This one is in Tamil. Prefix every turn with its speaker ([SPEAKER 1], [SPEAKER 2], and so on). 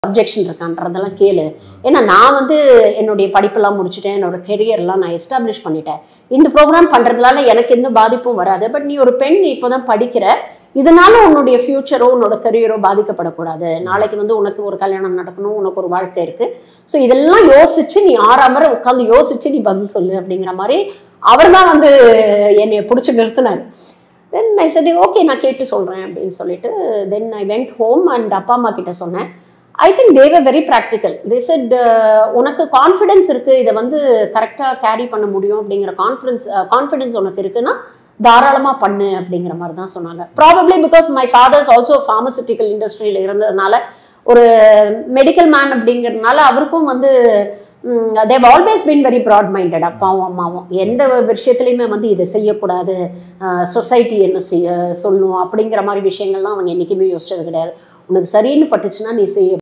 [SPEAKER 1] அப்ஜெக்ஷன் இருக்கான்றதெல்லாம் கேளு ஏன்னா நான் வந்து என்னுடைய படிப்பெல்லாம் முடிச்சுட்டேன் என்னோட கெரியர்லாம் நான் எஸ்டாப்ளிஷ் பண்ணிட்டேன் இந்த ப்ரோக்ராம் பண்ணுறதுனால எனக்கு எந்த பாதிப்பும் வராது பட் நீ ஒரு பெண் இப்போ தான் படிக்கிற இதனால உன்னுடைய ஃபியூச்சரோ உன்னோட கரியரோ பாதிக்கப்படக்கூடாது நாளைக்கு வந்து உனக்கு ஒரு கல்யாணம் நடக்கணும் உனக்கு ஒரு வாழ்க்கை இருக்கு ஸோ இதெல்லாம் யோசிச்சு நீ ஆறாமற உட்காந்து யோசிச்சு நீ பதில் சொல்லு அப்படிங்கிற மாதிரி அவர் தான் வந்து என்னை பிடிச்சி நிறுத்தினார் தென் ஐ சரி ஓகே நான் கேட்டு சொல்கிறேன் அப்படின்னு சொல்லிட்டு then I went home and அப்பா அம்மா கிட்ட சொன்னேன் I think they're very practical they said உனக்கு கான்ஃபிடென்ஸ் இருக்குது இதை வந்து கரெக்டாக கேரி பண்ண முடியும் அப்படிங்கிற கான்ஃபிடன்ஸ் கான்ஃபிடென்ஸ் உனக்கு இருக்குன்னா தாராளமாக பண்ணு அப்படிங்கிற மாதிரி தான் சொன்னாங்க probably because my father's also pharmaceutical இண்டஸ்ட்ரியில் இருந்ததுனால ஒரு மெடிக்கல் மேன் அப்படிங்கிறதுனால அவருக்கும் வந்து they've always been very broad minded அப்பாவும் அம்மாவும் எந்த விஷயத்துலையுமே வந்து இதை செய்யக்கூடாது சொசைட்டி என்ன செய்ய சொல்லும் அப்படிங்கிற மாதிரி விஷயங்கள்லாம் அவங்க என்றைக்குமே யோசிச்சது கிடையாது உனக்கு சரின்னு பட்டுச்சுன்னா நீ செய்ய